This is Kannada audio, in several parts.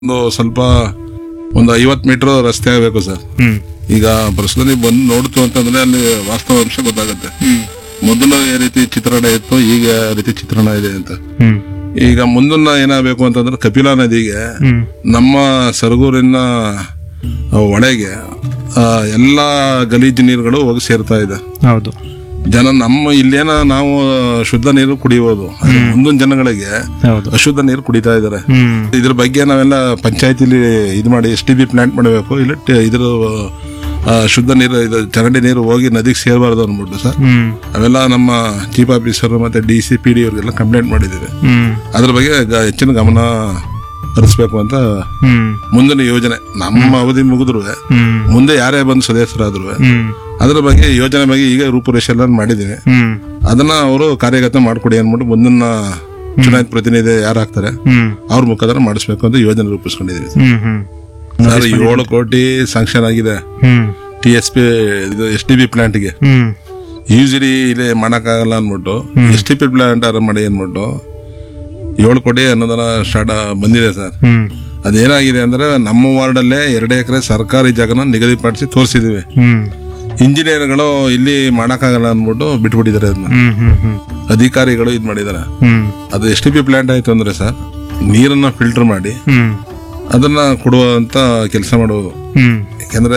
ಒಂದು ಸ್ವಲ್ಪ ಒಂದು ಐವತ್ತು ಮೀಟರ್ ರಸ್ತೆ ಆಗಬೇಕು ಸರ್ ಹ್ಮ್ ಈಗ ಪ್ರಸ್ತುತ ನೀವು ಬಂದು ನೋಡ್ತು ಅಂತಂದ್ರೆ ಅಲ್ಲಿ ವಾಸ್ತವಾಂಶ ಗೊತ್ತಾಗುತ್ತೆ ಮೊದಲು ಈ ರೀತಿ ಚಿತ್ರಣ ಇತ್ತು ಈಗ ಆ ರೀತಿ ಚಿತ್ರಣ ಇದೆ ಅಂತ ಹ್ಮ್ ಈಗ ಮುಂದನ್ನ ಏನಾಗಬೇಕು ಅಂತಂದ್ರೆ ಕಪಿಲಾ ನದಿಗೆ ಹ್ಮ್ ನಮ್ಮ ಸರಗೂರಿನ ಒಳಗೆ ಆ, ಎಲ್ಲಾ ಗಲೀಜು ನೀರುಗಳು ಹೋಗಿ ಸೇರ್ತಾ ಇದೆ ಹೌದು ಜನ ನಮ್ಮ ಇಲ್ಲೇನ ನಾವು ಶುದ್ಧ ನೀರು ಕುಡಿಯೋದು ಆದ್ರೆ ಮುಂದಿನ ಜನಗಳಿಗೆ ಹೌದು ಅಶುದ್ಧ ನೀರು ಕುಡಿತಾ ಇದ್ದಾರೆ ಹ್ಮ್ ಇದ್ರ ಬಗ್ಗೆ ನಾವೆಲ್ಲ ಪಂಚಾಯತಿಲಿ ಇದು ಮಾಡಿ ಎಸ್ ಟಿ ಬಿ ಪ್ಲಾಂಟ್ ಮಾಡಬೇಕು ಇಲ್ಲ ಟ- ಇದ್ರ ಆ, ಶುದ್ಧ ನೀರು ಇದು ಚರಂಡಿ ನೀರು ಹೋಗಿ ನದಿಗೆ ಸೇರಬಾರ್ದು ಅಂದ್ಬಿಟ್ಟು ಸರ್ ಹ್ಮ್ ಅವೆಲ್ಲ ನಮ್ಮ ಚೀಫ್ ಆಫೀಸರ್ ಮತ್ತೆ ಡಿ ಸಿ ಪಿ ಡಿ ಅವ್ರಿಗೆಲ್ಲ ಕಂಪ್ಲೇಂಟ್ ಮಾಡಿದ್ದೀವಿ ಹ್ಮ್ ಅದ್ರ ಬಗ್ಗೆ ಗ- ಹೆಚ್ಚಿನ ಗಮನ ಹರಿಸ್ಬೇಕು ಅಂತ ಹ್ಮ್ ಮುಂದಿನ ಯೋಜನೆ ನಮ್ಮ ಅವಧಿ ಮುಗಿದ್ರು ಹ್ಮ್ ಮುಂದೆ ಯಾರೇ ಬಂದು ಸದಸ್ಯರಾದ್ರು ಹ್ಮ್ ಅದ್ರ ಬಗ್ಗೆ ಯೋಜನೆ ಬಗ್ಗೆ ಈಗ ರೂಪುರೇಷೆ ಎಲ್ಲ ಮಾಡಿದ್ದೀವಿ ಹ್ಮ್ ಅದನ್ನ ಅವರು ಕಾರ್ಯಗತ ಮಾಡ್ಕೊಡಿ ಅಂದ್ಬಿಟ್ಟು ಮುಂದಿನ ಚುನಾಯಿತ ಪ್ರತಿನಿಧಿ ಯಾರಾಗ್ತಾರೆ ಹ್ಮ್ ಅವ್ರ ಮುಖಾಂತರ ಮಾಡಿಸ್ಬೇಕು ಅಂತ ಯೋಜನೆ ರೂಪಿಸ್ಕೊಂಡಿದ್ದೀವಿ ಹ್ಮ್ ಹ್ಮ್ ಸರ್ ಏಳು ಕೋಟಿ ಸ್ಯಾಂಕ್ಷನ್ ಆಗಿದೆ ಹ್ಮ್ ಟಿ ಎಸ್ ಪಿ ಇದು ಎಸ್ ಟಿ ಬಿ ಪ್ಲಾಂಟ್ಗೆ ಹ್ಮ್ ಯೂಸಿಲಿ ಇಲ್ಲಿ ಮಾಡಕ್ಕಾಗಲ್ಲ ಅಂದ್ಬಿಟ್ಟು ಎಸ್ ಟಿ ಪಿ ಪ್ಲಾಂಟ್ ಆರ ಮಾಡಿ ಅಂದ್ಬಿಟ್ಟು ಏಳು ಕೋಟಿ ಅನುದಾನ ಸ್ಟಾರ್ಟ್ ಬಂದಿದೆ ಸರ್ ಹ್ಮ್ ಅದೇನಾಗಿದೆ ಅಂದ್ರೆ ನಮ್ಮ ವಾರ್ಡಲ್ಲೇ ಎರಡು ಎಕರೆ ಸರ್ಕಾರಿ ಜಾಗನ ನಿಗದಿಪಡಿಸಿ ತೋರಿಸಿದೀವಿ ಹ್ಮ್ ಇಂಜಿನಿಯರ್ಗಳು ಇಲ್ಲಿ ಮಾಡಕ್ಕಾಗಲ್ಲ ಅಂದ್ಬಿಟ್ಟು ಬಿಟ್ಬಿಟ್ಟಿದ್ದಾರೆ ಅದನ್ನ ಹ್ಮ್ ಹ್ಮ್ ಹ್ಮ್ ಅಧಿಕಾರಿಗಳು ಇದು ಮಾಡಿದ್ದಾರೆ ಹ್ಮ್ ಅದು ಎಸ್ ಟಿ ಪಿ ಪ್ಲಾಂಟ್ ಆಯ್ತು ಅಂದ್ರೆ ಸರ್ ನೀರನ್ನ ಫಿಲ್ಟರ್ ಮಾಡಿ ಹ್ಮ್ ಅದನ್ನ ಕೊಡುವಂತ ಕೆಲಸ ಮಾಡುವುದು ಹ್ಮ್ ಯಾಕಂದ್ರೆ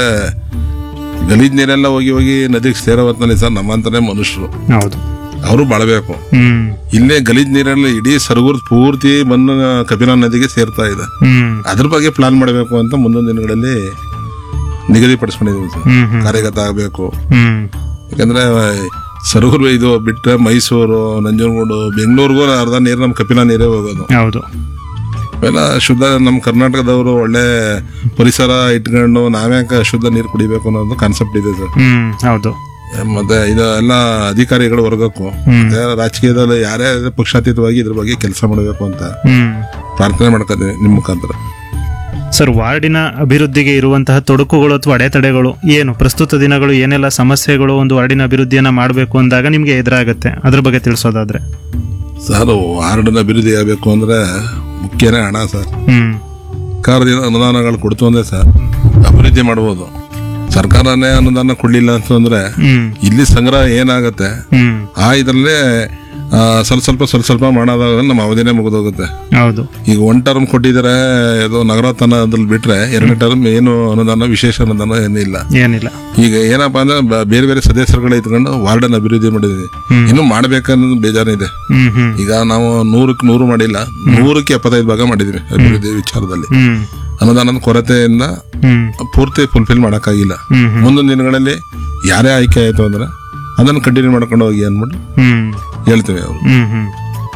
ಗಲೀಜ್ ನೀರೆಲ್ಲ ಹೋಗಿ ಹೋಗಿ ನದಿಗೆ ಸೇರೋ ಹೊತ್ನಲ್ಲಿ ಸರ್ ನಮ್ಮಂತಾನೆ ಮನುಷ್ಯರು ಹೌದು ಅವರು ಬಾಳಬೇಕು ಹ್ಮ್ ಇಲ್ಲೇ ಗಲೀಜ್ ನೀರೆಲ್ಲ ಇಡೀ ಸರಗೂರ್ ಪೂರ್ತಿ ಬಂದು ಕಪಿಲಾ ನದಿಗೆ ಸೇರ್ತಾ ಇದೆ ಹ್ಮ್ ಅದ್ರ ಬಗ್ಗೆ ಪ್ಲಾನ್ ಮಾಡಬೇಕು ಅಂತ ಮುಂದಿನ ದಿನಗಳಲ್ಲಿ ನಿಗದಿಪಡಿಸ್ಕೊಂಡಿದ್ದೀವಿ ಸರ್ ಹ್ಮ್ ಹ್ಮ್ ಕಾರ್ಯಗತ ಆಗಬೇಕು ಹ್ಮ್ ಯಾಕಂದ್ರೆ ಸರಗೂರು ಇದು ಬಿಟ್ಟರೆ ಮೈಸೂರು ನಂಜನಗೂಡು ಬೆಂಗಳೂರಿಗೂ ಅರ್ಧ ನೀರು ನಮ್ಮ ಕಪಿಲಾ ನೀರೇ ಹೋಗೋದು ಹೌದು ಇವೆಲ್ಲ ಶುದ್ಧ ನಮ್ಮ ಕರ್ನಾಟಕದವರು ಒಳ್ಳೆ ಪರಿಸರ ಇಟ್ಕೊಂಡು ನಾವ್ಯಾಕೆ ಶುದ್ಧ ನೀರು ಕುಡಿಬೇಕು ಅನ್ನೋದು ಕಾನ್ಸೆಪ್ಟ್ ಇದೆ ಸರ್ ಹ್ಮ್ ಹೌದು ಮತ್ತೆ ಇದು ಎಲ್ಲ ಅಧಿಕಾರಿಗಳು ವರ್ಗಕ್ಕೂ ಮತ್ತೆ ರಾಜಕೀಯದಲ್ಲಿ ಯಾರೇ ಪಕ್ಷಾತೀತವಾಗಿ ಇದ್ರ ಬಗ್ಗೆ ಕೆಲಸ ಮಾಡಬೇಕು ಅಂತ ಹ್ಮ್ ಪ್ರಾರ್ಥನೆ ಮಾಡ್ಕೊತೀವಿ ನಿಮ್ಮ ಮುಖಾಂತರ ಸರ್ ವಾರ್ಡಿನ ಅಭಿವೃದ್ಧಿಗೆ ಇರುವಂತಹ ತೊಡಕುಗಳು ಅಥವಾ ಅಡೆತಡೆಗಳು ಏನು ಪ್ರಸ್ತುತ ದಿನಗಳು ಏನೆಲ್ಲ ಸಮಸ್ಯೆಗಳು ಒಂದು ವಾರ್ಡಿನ ಅಭಿವೃದ್ಧಿಯನ್ನ ಮಾಡಬೇಕು ಅಂದಾಗ ನಿಮ್ಗೆ ಎದುರಾಗುತ್ತೆ ಅದ್ರ ಬಗ್ಗೆ ತಿಳಿಸೋದಾದ್ರೆ ಸರ್ ವಾರ್ಡ್ನ ಅಭಿವೃದ್ಧಿ ಆಗಬೇಕು ಅಂದ್ರೆ ಮುಖ್ಯನೇ ಹಣ ಸರ್ ಹ್ಮ್ ಸರ್ಕಾರದಿಂದ ಅನುದಾನಗಳು ಕೊಡ್ತು ಅಂದ್ರೆ ಸರ್ ಅಭಿವೃದ್ಧಿ ಮಾಡ್ಬೋದು ಸರ್ಕಾರನೇ ಅನುದಾನ ಕೊಡ್ಲಿಲ್ಲ ಅಂತಂದ್ರೆ ಹ್ಮ್ ಇಲ್ಲಿ ಸಂಗ್ರಹ ಏನಾಗತ್ತೆ ಹ್ಮ್ ಆ ಇದರಲ್ಲೇ ಆ, ಸ್ವಲ್ಪ ಸ್ವಲ್ಪ ಸ್ವಲ್ಪ ಸ್ವಲ್ಪ ಮಾಡೋದಾಗ ನಮ್ಮ ಅವಧಿನೇ ಮುಗಿದೋಗುತ್ತೆ ಹೌದು ಈಗ ಒನ್ ಟರ್ಮ್ ಕೊಟ್ಟಿದ್ದಾರೆ ಇದು ನಗರೋತ್ಥಾನದಲ್ಲಿ ಬಿಟ್ರೆ ಎರಡನೇ ಟರ್ಮ್ ಏನು ಅನುದಾನ ವಿಶೇಷ ಅನುದಾನ ಏನಿಲ್ಲ ಏನಿಲ್ಲ ಈಗ ಏನಪ್ಪಾ ಅಂದ್ರೆ ಬ- ಬೇರೆ ಬೇರೆ ಸದಸ್ಯರುಗಳು ಇಟ್ಕೊಂಡು ವಾರ್ಡನ್ ಅಭಿವೃದ್ಧಿ ಮಾಡಿದ್ವಿ ಇನ್ನು ಮಾಡ್ಬೇಕನ್ನೋದು ಬೇಜಾರಿದೆ ಹ್ಮ್ ಹ್ಮ್ ಈಗ ನಾವು ನೂರಕ್ಕೆ ನೂರು ಮಾಡಿಲ್ಲ ನೂರಕ್ಕೆ ಎಪ್ಪತ್ತೈದು ಭಾಗ ಮಾಡಿದ್ವಿ ಅಭಿವೃದ್ಧಿ ವಿಚಾರದಲ್ಲಿ ಹ್ಮ್ ಅನುದಾನದ ಕೊರತೆಯಿಂದ ಹ್ಮ್ ಪೂರ್ತಿ ಫುಲ್ಫಿಲ್ ಮಾಡೋಕ್ಕಾಗಿಲ್ಲ ಹ್ಮ್ ಹ್ಮ್ ಮುಂದಿನ ದಿನಗಳಲ್ಲಿ ಯಾರೇ ಆಯ್ಕೆ ಆಯ್ತು ಅಂದ್ರೆ ಅದನ್ನು ಕಂಟಿನ್ಯೂ ಮಾಡ್ಕೊಂಡು ಹೋಗಿ ಅಂದ್ಬಿಟ್ಟು ಹ್ಮ್ ಹೇಳ್ತೇವೆ ಅವರು ಹ್ಮ್ ಹ್ಮ್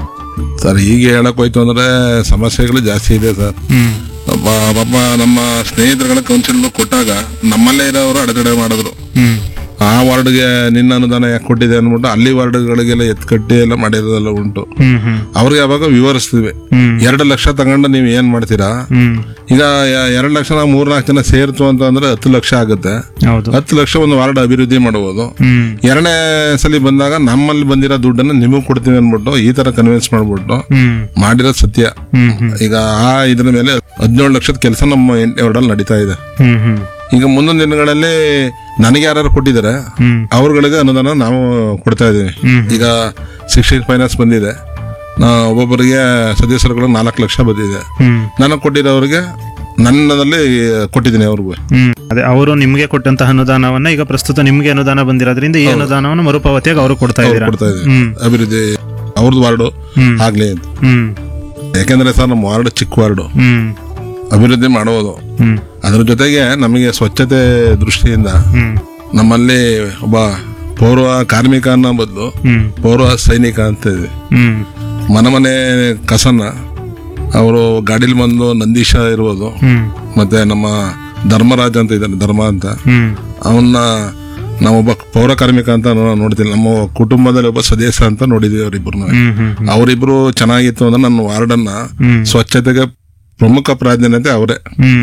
ಸರ್ ಈಗ ಹೇಳಕ್ ಹೋಯ್ತು ಅಂದ್ರೆ ಸಮಸ್ಯೆಗಳು ಜಾಸ್ತಿ ಇದೆ ಸರ್ ಹ್ಮ್ ಒಬ್ಬ ಪಾಪ ನಮ್ಮ ಸ್ನೇಹಿತರುಗಳ ಕೌನ್ಸಿಲ್ ಕೊಟ್ಟಾಗ ನಮ್ಮಲ್ಲೇ ಇರೋರು ಅಡೆತಡೆ ಮಾಡಿದ್ರು ಹ್ಮ್ ಆ ವಾರ್ಡ್ಗೆ ನಿನ್ನ ಅನುದಾನ ಯಾಕೆ ಕೊಟ್ಟಿದೆ ಅಂದ್ಬಿಟ್ಟು ಅಲ್ಲಿ ವಾರ್ಡ್ಗಳಿಗೆಲ್ಲ ಎತ್ಕಟ್ಟಿ ಎಲ್ಲ ಮಾಡಿರೋದೆಲ್ಲ ಉಂಟು ಹ್ಮ್ ಹ್ಮ್ ಅವ್ರಿಗೆ ಅವಾಗ ವಿವರಿಸ್ತೀವಿ ಹ್ಮ್ ಎರಡು ಲಕ್ಷ ತಗೊಂಡು ನೀವು ಏನ್ ಮಾಡ್ತೀರಾ ಹ್ಮ್ ಈಗ ಯ- ಎರಡು ಲಕ್ಷ ನಾವು ಮೂರ್ನಾಲ್ಕು ಜನ ಸೇರ್ತು ಅಂತ ಅಂದ್ರೆ ಹತ್ತು ಲಕ್ಷ ಆಗುತ್ತೆ ಹೌದು ಹತ್ತು ಲಕ್ಷ ಒಂದು ವಾರ್ಡ್ ಅಭಿವೃದ್ಧಿ ಮಾಡಬಹುದು ಹ್ಮ್ ಎರಡನೇ ಸಲ ಬಂದಾಗ ನಮ್ಮಲ್ಲಿ ಬಂದಿರೋ ದುಡ್ಡನ್ನು ನಿಮಗೆ ಕೊಡ್ತೀವಿ ಅಂದ್ಬಿಟ್ಟು ಈ ತರ ಕನ್ವಿನ್ಸ್ ಮಾಡ್ಬಿಟ್ಟು ಹ್ಮ್ ಮಾಡಿರೋದು ಸತ್ಯ ಹ್ಮ್ ಹ್ಮ್ ಈಗ ಆ ಇದ್ರ ಮೇಲೆ ಹದಿನೇಳು ಲಕ್ಷದ ಕೆಲಸ ನಮ್ಮ ಎಂಟನೇ ವಾರ್ಡಲ್ಲಿ ನಡೀತಾ ಇದೆ ಹ್ಮ್ ಹ್ಮ್ ಈಗ ಮುಂದಿನ ದಿನಗಳಲ್ಲಿ ನನಗೆ ಯಾರು ಕೊಟ್ಟಿದ್ದಾರೆ ಹ್ಮ್ ಅವ್ರಗಳಿಗೆ ಅನುದಾನ ನಾವು ಕೊಡ್ತಾ ಇದೀವಿ ಹ್ಮ್. ಈಗ ಸಿಕ್ಸ್ಟೀನ್ ಫೈನಾನ್ಸ್ ಬಂದಿದೆ ನಾ ಒಬ್ಬೊಬ್ಬರಿಗೆ ಸದಸ್ಯರುಗಳು ನಾಲ್ಕು ಲಕ್ಷ ಬಂದಿದೆ ಹ್ಮ್ ನನಗೆ ಕೊಟ್ಟಿರೋರಿಗೆ ನನ್ನದಲ್ಲಿ ಕೊಟ್ಟಿದ್ದೀನಿ ಅವ್ರಿಗೂ ಹ್ಮ್ ಅದೇ ಅವರು ನಿಮ್ಗೆ ಕೊಟ್ಟಂತಹ ಅನುದಾನವನ್ನ ಈಗ ಪ್ರಸ್ತುತ ನಿಮ್ಗೆ ಅನುದಾನ ಬಂದಿರೋದ್ರಿಂದ ಈ ಅನುದಾನವನ್ನು ಮರುಪಾವತಿಯಾಗಿ ಅವರು ಕೊಡ್ತಾ ಇದ್ದೀರಾ ಕೊಡ್ತಾ ಇದ್ದೀವಿ ಹ್ಮ್ ಅಭಿವೃದ್ಧಿ ಅವ್ರದ್ದು ವಾರ್ಡು ಹ್ಮ್. ಆಗ್ಲಿ ಅಂತ ಹ್ಮ್ ಯಾಕೆಂದ್ರೆ ಸರ್ ನಮ್ಮ ವಾರ್ಡ್ ಚಿಕ್ಕ ವಾರ್ಡು ಹ್ಮ್ ಅಭಿವೃದ್ಧಿ ಮಾಡುವುದು ಹ್ಮ್ ಅದ್ರ ಜೊತೆಗೆ ನಮಗೆ ಸ್ವಚ್ಛತೆ ದೃಷ್ಟಿಯಿಂದ ಹ್ಮ್ ನಮ್ಮಲ್ಲಿ ಒಬ್ಬ ಪೌರ ಕಾರ್ಮಿಕ ಅನ್ನೋ ಬದಲು ಹ್ಮ್ ಪೌರ ಸೈನಿಕ ಅಂತ ಇದೆ ಹ್ಮ್ ಮನೆ ಮನೆ ಕಸನ ಅವರು ಗಾಡಿಲಿ ಬಂದು ನಂದೀಶ ಇರ್ಬೋದು ಹ್ಮ್ ಮತ್ತೆ ನಮ್ಮ ಧರ್ಮರಾಜ್ ಅಂತ ಇದ್ದಾನೆ ಧರ್ಮ ಅಂತ ಹ್ಮ್ ಅವನ್ನ ನಾವೊಬ್ಬ ಪೌರ ಕಾರ್ಮಿಕ ಅಂತ ನೋ- ನೋಡ್ತೀನಿ ನಮ್ಮ ಕುಟುಂಬದಲ್ಲಿ ಒಬ್ಬ ಸದಸ್ಯ ಅಂತ ನೋಡಿದೀವಿ ಅವರಿಬ್ಬರನ್ನ ಹ್ಮ್ ಹ್ಮ್ ಅವರಿಬ್ರು ಚೆನ್ನಾಗಿತ್ತು ಅಂದ್ರೆ ನನ್ನ ವಾರ್ಡನ್ನ ಹ್ಮ್ ಸ್ವಚ್ಛತೆಗೆ ಪ್ರಮುಖ ಪ್ರಾಧಾನ್ಯತೆ ಅವರೇ ಹ್ಮ್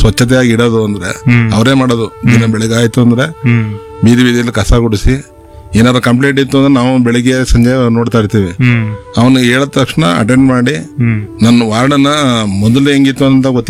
ಸ್ವಚ್ಛತೆಯಾಗಿ ಇಡೋದು ಅಂದ್ರೆ ಹ್ಮ್. ಅವರೇ ಮಾಡೋದು ದಿನ ಬೆಳಗ್ಗೆ ಆಯ್ತು ಅಂದ್ರೆ ಹ್ಮ್ ಬೀದಿ ಬೀದಿಯಲ್ಲಿ ಕಸ ಗುಡಿಸಿ ಏನಾದ್ರು ಕಂಪ್ಲೇಂಟ್ ಇತ್ತು ಅಂದ್ರೆ ನಾವು ಬೆಳಿಗ್ಗೆ ಸಂಜೆ ನೋಡ್ತಾ ಇರ್ತೀವಿ ಹ್ಮ್ ಅವನು ಹೇಳಿದ ತಕ್ಷಣ ಅಟೆಂಡ್ ಮಾಡಿ ಹ್ಮ್ ನನ್ನ ವಾರ್ಡನ್ನ ಮೊದಲು ಹೆಂಗಿತ್ತು ಅಂತ ಗೊತ್ತಿಲ್ಲ